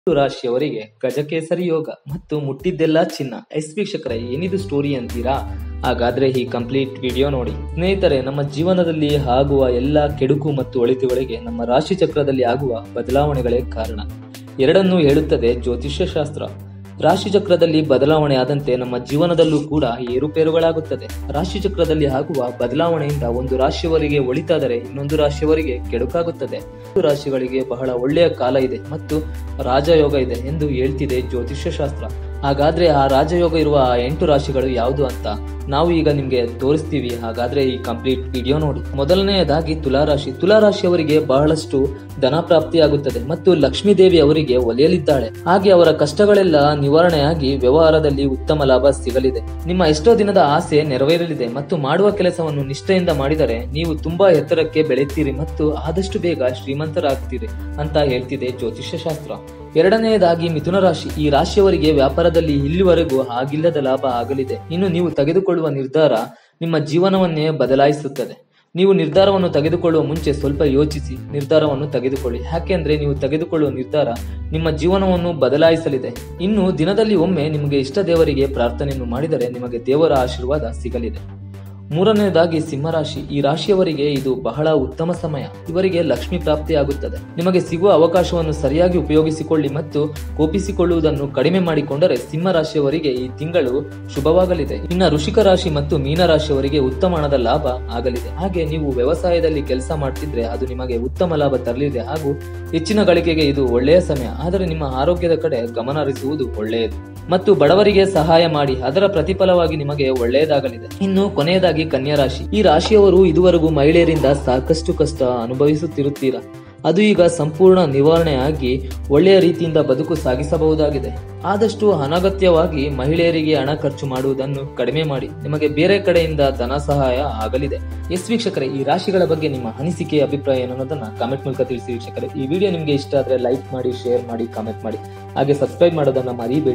ಮಿಥುನ ರಾಶಿಯವರಿಗೆ ಗಜಕೇಸರಿ ಯೋಗ ಮತ್ತು ಮುಟ್ಟಿದ್ದೆಲ್ಲ ಚಿನ್ನ ಎಸ್ ವೀಕ್ಷಕರೇ ಏನಿದು ಸ್ಟೋರಿ ಅಂತೀರಾ ಹಾಗಾದ್ರೆ ಈ ಕಂಪ್ಲೀಟ್ ವಿಡಿಯೋ ನೋಡಿ ಸ್ನೇಹಿತರೆ ನಮ್ಮ ಜೀವನದಲ್ಲಿ ಆಗುವ ಎಲ್ಲ ಕೆಡುಕು ಮತ್ತು ಒಳಿತುಗಳಿಗೆ ನಮ್ಮ ರಾಶಿ ಚಕ್ರದಲ್ಲಿ ಆಗುವ ಬದಲಾವಣೆಗಳೇ ಕಾರಣ ಎರಡನ್ನೂ ಹೇಳುತ್ತದೆ ಜ್ಯೋತಿಷ್ಯ ಶಾಸ್ತ್ರ ರಾಶಿ ಚಕ್ರದಲ್ಲಿ ಬದಲಾವಣೆ ಆದಂತೆ ನಮ್ಮ ಜೀವನದಲ್ಲೂ ಕೂಡ ಏರುಪೇರುಗಳಾಗುತ್ತದೆ ರಾಶಿ ಚಕ್ರದಲ್ಲಿ ಆಗುವ ಬದಲಾವಣೆಯಿಂದ ಒಂದು ರಾಶಿಯವರಿಗೆ ಒಳಿತಾದರೆ ಇನ್ನೊಂದು ರಾಶಿಯವರಿಗೆ ಕೆಡುಕಾಗುತ್ತದೆ ಒಂದು ರಾಶಿಗಳಿಗೆ ಬಹಳ ಒಳ್ಳೆಯ ಕಾಲ ಇದೆ ಮತ್ತು ರಾಜಯೋಗ ಇದೆ ಎಂದು ಹೇಳ್ತಿದೆ ಜ್ಯೋತಿಷ್ಯ ಶಾಸ್ತ್ರ ಹಾಗಾದ್ರೆ ಆ ರಾಜಯೋಗ ಇರುವ ಆ ಎಂಟು ರಾಶಿಗಳು ಯಾವುದು ಅಂತ ನಾವು ಈಗ ನಿಮ್ಗೆ ತೋರಿಸ್ತೀವಿ ಹಾಗಾದ್ರೆ ಈ ಕಂಪ್ಲೀಟ್ ವಿಡಿಯೋ ನೋಡಿ ಮೊದಲನೆಯದಾಗಿ ತುಲಾರಾಶಿ ತುಲಾರಾಶಿಯವರಿಗೆ ಬಹಳಷ್ಟು ಧನ ಪ್ರಾಪ್ತಿಯಾಗುತ್ತದೆ ಮತ್ತು ಲಕ್ಷ್ಮೀ ದೇವಿ ಅವರಿಗೆ ಒಲಿಯಲಿದ್ದಾಳೆ ಹಾಗೆ ಅವರ ಕಷ್ಟಗಳೆಲ್ಲ ನಿವಾರಣೆಯಾಗಿ ವ್ಯವಹಾರದಲ್ಲಿ ಉತ್ತಮ ಲಾಭ ಸಿಗಲಿದೆ ನಿಮ್ಮ ಎಷ್ಟೋ ದಿನದ ಆಸೆ ನೆರವೇರಲಿದೆ ಮತ್ತು ಮಾಡುವ ಕೆಲಸವನ್ನು ನಿಷ್ಠೆಯಿಂದ ಮಾಡಿದರೆ ನೀವು ತುಂಬಾ ಎತ್ತರಕ್ಕೆ ಬೆಳೆಯುತ್ತೀರಿ ಮತ್ತು ಆದಷ್ಟು ಬೇಗ ಶ್ರೀಮಂತರಾಗ್ತೀರಿ ಅಂತ ಹೇಳ್ತಿದೆ ಜ್ಯೋತಿಷ್ಯ ಶಾಸ್ತ್ರ ಎರಡನೆಯದಾಗಿ ಮಿಥುನ ರಾಶಿ ಈ ರಾಶಿಯವರಿಗೆ ವ್ಯಾಪಾರದಲ್ಲಿ ಇಲ್ಲಿವರೆಗೂ ಆಗಿಲ್ಲದ ಲಾಭ ಆಗಲಿದೆ ಇನ್ನು ನೀವು ತೆಗೆದುಕೊಳ್ಳುವ ನಿರ್ಧಾರ ನಿಮ್ಮ ಜೀವನವನ್ನೇ ಬದಲಾಯಿಸುತ್ತದೆ ನೀವು ನಿರ್ಧಾರವನ್ನು ತೆಗೆದುಕೊಳ್ಳುವ ಮುಂಚೆ ಸ್ವಲ್ಪ ಯೋಚಿಸಿ ನಿರ್ಧಾರವನ್ನು ತೆಗೆದುಕೊಳ್ಳಿ ಯಾಕೆಂದ್ರೆ ನೀವು ತೆಗೆದುಕೊಳ್ಳುವ ನಿರ್ಧಾರ ನಿಮ್ಮ ಜೀವನವನ್ನು ಬದಲಾಯಿಸಲಿದೆ ಇನ್ನು ದಿನದಲ್ಲಿ ಒಮ್ಮೆ ನಿಮಗೆ ಇಷ್ಟ ದೇವರಿಗೆ ಪ್ರಾರ್ಥನೆಯನ್ನು ಮಾಡಿದರೆ ನಿಮಗೆ ದೇವರ ಆಶೀರ್ವಾದ ಸಿಗಲಿದೆ ಮೂರನೆಯದಾಗಿ ಸಿಂಹರಾಶಿ ಈ ರಾಶಿಯವರಿಗೆ ಇದು ಬಹಳ ಉತ್ತಮ ಸಮಯ ಇವರಿಗೆ ಲಕ್ಷ್ಮಿ ಪ್ರಾಪ್ತಿಯಾಗುತ್ತದೆ ನಿಮಗೆ ಸಿಗುವ ಅವಕಾಶವನ್ನು ಸರಿಯಾಗಿ ಉಪಯೋಗಿಸಿಕೊಳ್ಳಿ ಮತ್ತು ಕೋಪಿಸಿಕೊಳ್ಳುವುದನ್ನು ಕಡಿಮೆ ಮಾಡಿಕೊಂಡರೆ ಸಿಂಹ ರಾಶಿಯವರಿಗೆ ಈ ತಿಂಗಳು ಶುಭವಾಗಲಿದೆ ಇನ್ನು ಋಷಿಕ ರಾಶಿ ಮತ್ತು ಮೀನ ರಾಶಿಯವರಿಗೆ ಉತ್ತಮ ಹಣದ ಲಾಭ ಆಗಲಿದೆ ಹಾಗೆ ನೀವು ವ್ಯವಸಾಯದಲ್ಲಿ ಕೆಲಸ ಮಾಡ್ತಿದ್ರೆ ಅದು ನಿಮಗೆ ಉತ್ತಮ ಲಾಭ ತರಲಿದೆ ಹಾಗೂ ಹೆಚ್ಚಿನ ಗಳಿಕೆಗೆ ಇದು ಒಳ್ಳೆಯ ಸಮಯ ಆದರೆ ನಿಮ್ಮ ಆರೋಗ್ಯದ ಕಡೆ ಗಮನ ಹರಿಸುವುದು ಒಳ್ಳೆಯದು ಮತ್ತು ಬಡವರಿಗೆ ಸಹಾಯ ಮಾಡಿ ಅದರ ಪ್ರತಿಫಲವಾಗಿ ನಿಮಗೆ ಒಳ್ಳೆಯದಾಗಲಿದೆ ಇನ್ನು ಕೊನೆಯದಾಗಿ ಕನ್ಯಾ ರಾಶಿ ಈ ರಾಶಿಯವರು ಇದುವರೆಗೂ ಮಹಿಳೆಯರಿಂದ ಸಾಕಷ್ಟು ಕಷ್ಟ ಅನುಭವಿಸುತ್ತಿರುತ್ತೀರಾ ಅದು ಈಗ ಸಂಪೂರ್ಣ ನಿವಾರಣೆಯಾಗಿ ಒಳ್ಳೆಯ ರೀತಿಯಿಂದ ಬದುಕು ಸಾಗಿಸಬಹುದಾಗಿದೆ ಆದಷ್ಟು ಅನಗತ್ಯವಾಗಿ ಮಹಿಳೆಯರಿಗೆ ಹಣ ಖರ್ಚು ಮಾಡುವುದನ್ನು ಕಡಿಮೆ ಮಾಡಿ ನಿಮಗೆ ಬೇರೆ ಕಡೆಯಿಂದ ಧನ ಸಹಾಯ ಆಗಲಿದೆ ಎಸ್ ವೀಕ್ಷಕರೇ ಈ ರಾಶಿಗಳ ಬಗ್ಗೆ ನಿಮ್ಮ ಅನಿಸಿಕೆ ಅಭಿಪ್ರಾಯ ಏನು ಅನ್ನೋದನ್ನ ಕಾಮೆಂಟ್ ಮೂಲಕ ತಿಳಿಸಿ ವೀಕ್ಷಕರೇ ಈ ವಿಡಿಯೋ ನಿಮಗೆ ಇಷ್ಟ ಆದ್ರೆ ಲೈಕ್ ಮಾಡಿ ಶೇರ್ ಮಾಡಿ ಕಾಮೆಂಟ್ ಮಾಡಿ ಹಾಗೆ ಸಬ್ಸ್ಕ್ರೈಬ್ ಮಾಡೋದನ್ನ ಮರಿಬೇಡಿ